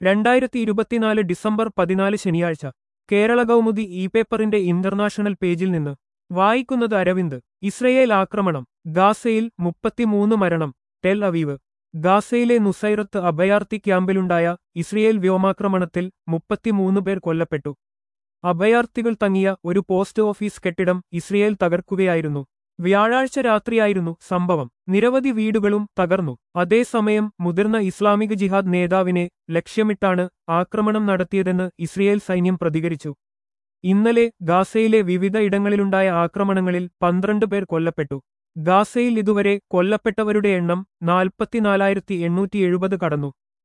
രണ്ടായിരത്തി ഇരുപത്തിനാല് ഡിസംബർ പതിനാല് ശനിയാഴ്ച കേരള കൗമുദി ഇ പേപ്പറിന്റെ ഇന്റർനാഷണൽ പേജിൽ നിന്ന് വായിക്കുന്നത് അരവിന്ദ് ഇസ്രയേൽ ആക്രമണം ഗാസയിൽ മുപ്പത്തിമൂന്ന് മരണം ടെൽ അവീവ് ഗാസയിലെ നുസൈറത്ത് അഭയാർത്ഥി ക്യാമ്പിലുണ്ടായ ഇസ്രയേൽ വ്യോമാക്രമണത്തിൽ മുപ്പത്തിമൂന്ന് പേർ കൊല്ലപ്പെട്ടു അഭയാർത്ഥികൾ തങ്ങിയ ഒരു പോസ്റ്റ് ഓഫീസ് കെട്ടിടം ഇസ്രയേൽ തകർക്കുകയായിരുന്നു വ്യാഴാഴ്ച രാത്രിയായിരുന്നു സംഭവം നിരവധി വീടുകളും തകർന്നു അതേസമയം മുതിർന്ന ഇസ്ലാമിക് ജിഹാദ് നേതാവിനെ ലക്ഷ്യമിട്ടാണ് ആക്രമണം നടത്തിയതെന്ന് ഇസ്രയേൽ സൈന്യം പ്രതികരിച്ചു ഇന്നലെ ഗാസയിലെ വിവിധ ഇടങ്ങളിലുണ്ടായ ആക്രമണങ്ങളിൽ പന്ത്രണ്ട് പേർ കൊല്ലപ്പെട്ടു ഗാസയിൽ ഇതുവരെ കൊല്ലപ്പെട്ടവരുടെ എണ്ണം നാൽപ്പത്തിനാലായിരത്തി എണ്ണൂറ്റി എഴുപത് കടന്നു